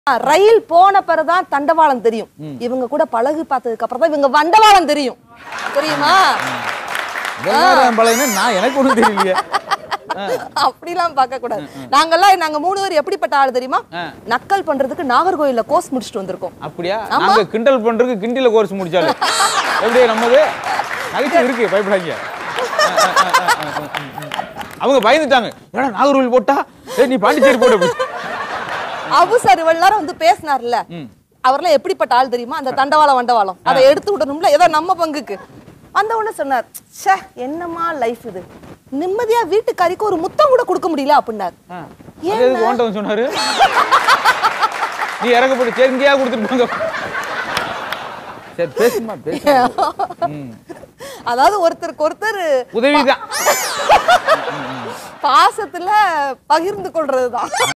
ரயில் போன பிறகுதான் தண்டவாளம் தெரியும் இவங்க கூட பழகு பார்த்ததுக்கு அப்புறம் தான் இவங்க வண்டவாளம் தெரியும் தெரியுமா வெங்காயம் பழையனா நான் எனக்கு ஒண்ணும் தெரியலையே அப்படிலாம் பார்க்க கூடாது நாங்கெல்லாம் நாங்க மூணு பேர் எப்படிப்பட்ட ஆள் தெரியுமா ஆ. நக்கல் பண்றதுக்கு நாகர்கோயில்ல கோர்ஸ் முடிச்சுட்டு வந்திருக்கோம் அப்படியா நாங்க கிண்டல் பண்றதுக்கு கிண்டில கோர்ஸ் முடிச்சாலும் எப்படி நம்மது நகைச்சுவை இருக்கு பயப்படாங்க அவங்க பயந்துட்டாங்க ஏடா நாகர்கோவில் போட்டா ஏய் நீ பாண்டிச்சேரி போடு அப்படி. அபு சார் இவ்வளவு நேரம் வந்து பேசினார்ல ம். அவர்லாம் எப்படிப்பட்ட ஆள் தெரியுமா அந்த தண்டவாளம் வண்டவாளம் அதை எடுத்து விடணும்ல ஏதோ நம்ம பங்குக்கு வந்த உடனே சொன்னார் ச்சே என்னமா லைஃப் இது நிம்மதியா வீட்டுக்காரிக்கு ஒரு முத்தம் கூட கொடுக்க முடியல அப்படின்னார் ஆ. அது எதுக்கு ஓண்டவன் சொன்னாரு நீ இறக்கப்பட்டு சரி இங்கேயா கொடுத்துட்டு போங்க சரி பேசுமா பேசு ம். அதாவது ஒருத்தருக்கு ஒருத்தர் உதவிதான் பாசத்துல பகிர்ந்து கொள்றதுதான்